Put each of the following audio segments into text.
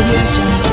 audio jungle.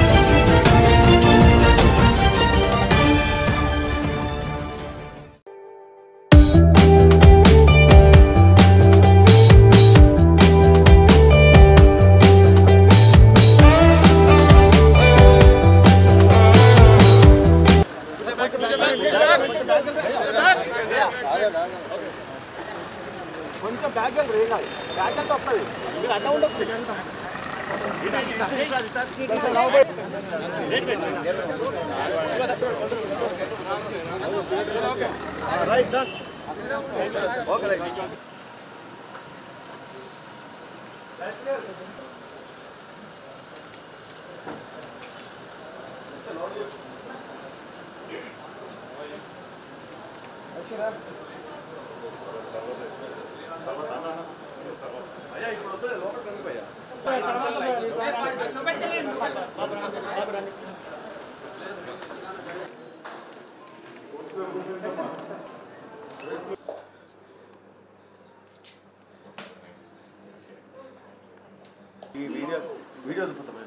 ఈ video video చూపుతాం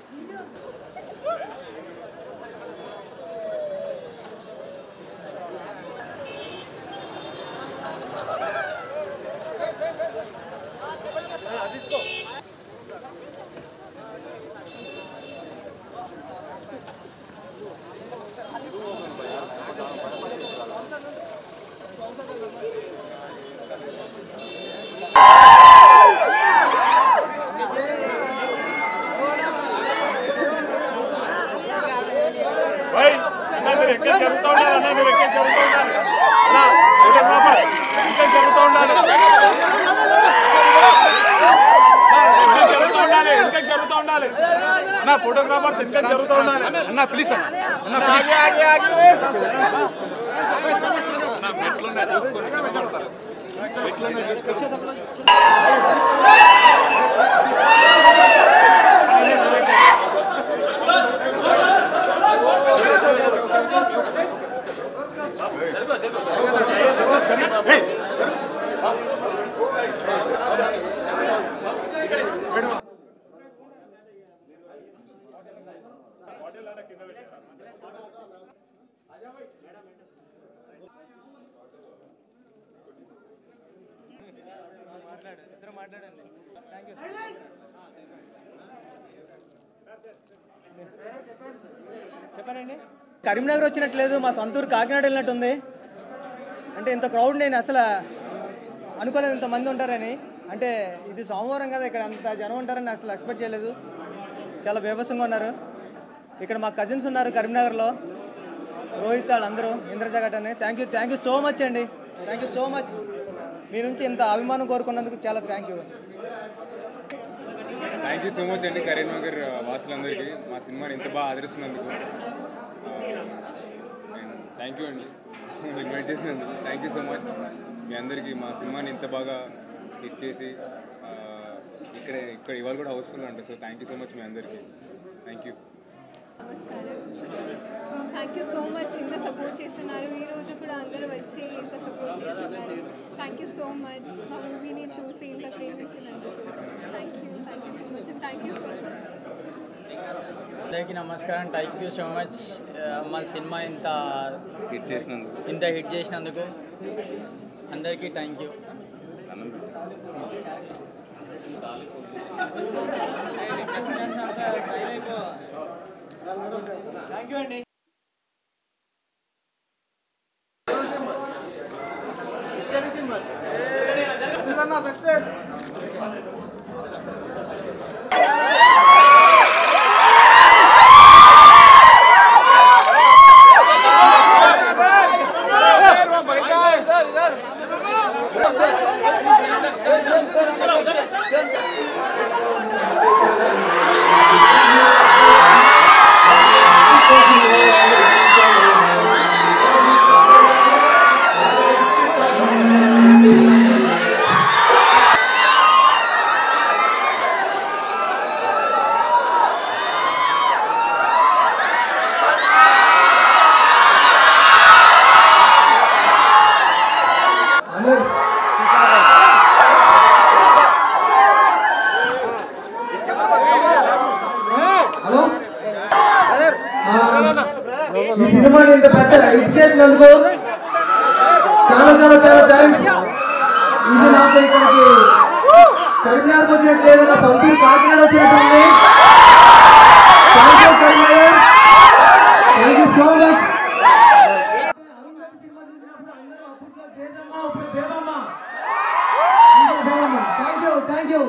ఓయ్, అన్న మీరు ఎక్కడ జరుగుతూ ఉండాలి అన్న మీరు ఎక్కడ జరుగుతూ ఉండాలి అన్న ఫోటోగ్రాఫర్ ఇంకా జరుగుతూ ఉండాలి ఇంకా జరుగుతూ ఉండాలి ఇంకా జరుగుతూ ఉండాలి అన్న ఫోటోగ్రాఫర్ ఇంకా జరుగుతూ ఉండాలి అన్న ప్లీజ్ అన్న ఆగి ఆగి ఆగి మెట్లున్నాయి చూసుకొని కనబడతారు చెప్పానండి కరీంనగర్ వచ్చినట్లేదు మా సొంత ఊరు కాకినాడ వెళ్ళినట్టుంది అంటే ఇంత క్రౌడ్ నేను అసలు అనుకోలేదు ఇంతమంది ఉంటారని అంటే ఇది సోమవారం కదా ఇక్కడ అంత జనం ఉంటారని అసలు ఎక్స్పెక్ట్ చేయలేదు చాలా బీభత్సంగా ఉన్నారు ఇక్కడ మా కజిన్స్ ఉన్నారు కరీంనగర్లో రోహిత్ వాళ్ళందరూ ఇంద్రజగట్ అని thank you thank you so much అండి థ్యాంక్ యూ సో మచ్ మీ నుంచి ఇంత అభిమానం కోరుకున్నందుకు చాలా thank you thank you so much అండి కరీంనగర్ వాసులందరికీ మా సినిమాని ఇంత బాగా ఆదరిస్తున్నందుకు థ్యాంక్ యూ అండి ఇన్వైట్ చేసినందుకు థ్యాంక్ యూ సో మచ్ మీ అందరికీ మా సినిమాని ఇంత బాగా హిట్ చేసి ఆ, ఇక్కడ ఇక్కడ ఇవాళ కూడా హౌస్ఫుల్ ఉంటుంది so thank you so much మీ అందరికీ థ్యాంక్ యూ నమస్కారం థ్యాంక్ యూ సో మచ్ ఇంత సపోర్ట్ చేస్తున్నారు ఈ రోజు కూడా అందరూ వచ్చి ఇంత సపోర్ట్ చేస్తున్నారు థ్యాంక్ యూ సో మచ్ మా మూవీని చూసి ఇంత ప్రేమించినందుకు thank you thank you so much thank you so much అందరికీ నమస్కారం థ్యాంక్ యూ సో మచ్ మా సినిమా ఇంత హిట్ చేసినందుకు ఇంత హిట్ చేసినందుకు అందరికీ థ్యాంక్ యూ అన్నం పెట్టు. థ్యాంక్ యూ అండి Thank ఈ సినిమాని ఇంత పెద్ద హిట్ చేసినందుకు చాలా చాలా చాలా థ్యాంక్స్ ఇది నాకు ఇక్కడికి కరీంనగర్కి వచ్చినట్టు లేదు నా సొంత ఊరు కాకినాడ వచ్చినట్టుంది thank you Karimnagar thank you so much thank you thank you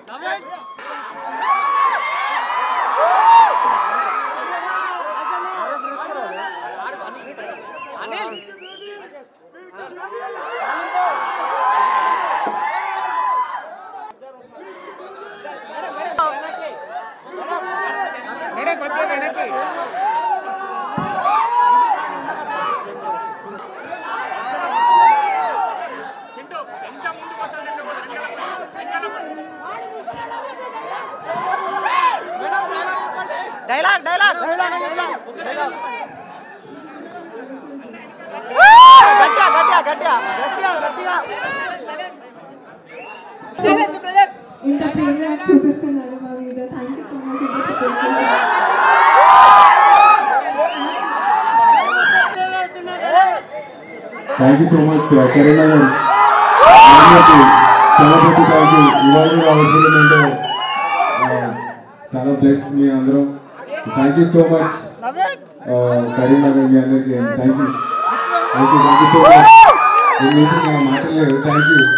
ఇంత ప్రేమ చూపిస్తున్నారు మా మీద థ్యాంక్ యూ సో మచ్ ఇంత support thank you so much Karimnagar అందరికీ చాలా పెద్ద థ్యాంక్ యూ ఇవాళ కూడా అవసరం అంటే చాలా బ్లెస్ మీ అందరం thank you so much Karimnagar మీ అందరికీ thank you thank you thank you so much మీ మీటింగ్ నా మాటలు లేవు థ్యాంక్ యూ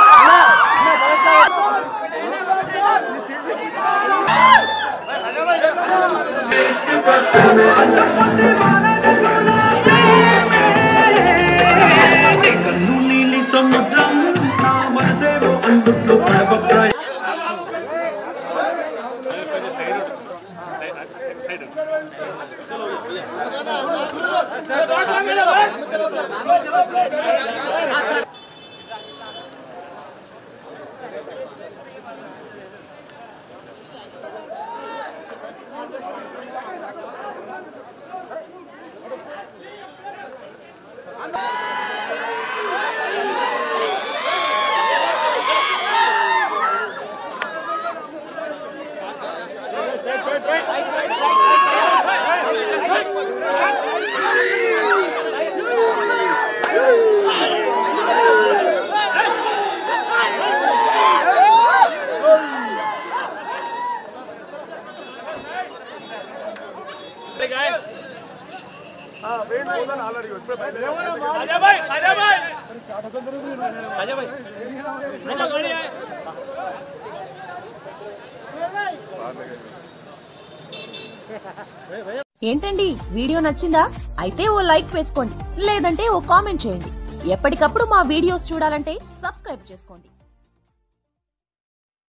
ఏంటండి వీడియో నచ్చిందా అయితే ఓ లైక్ వేసుకోండి లేదంటే ఓ కామెంట్ చేయండి ఎప్పటికప్పుడు మా వీడియోస్ చూడాలంటే సబ్స్క్రైబ్ చేసుకోండి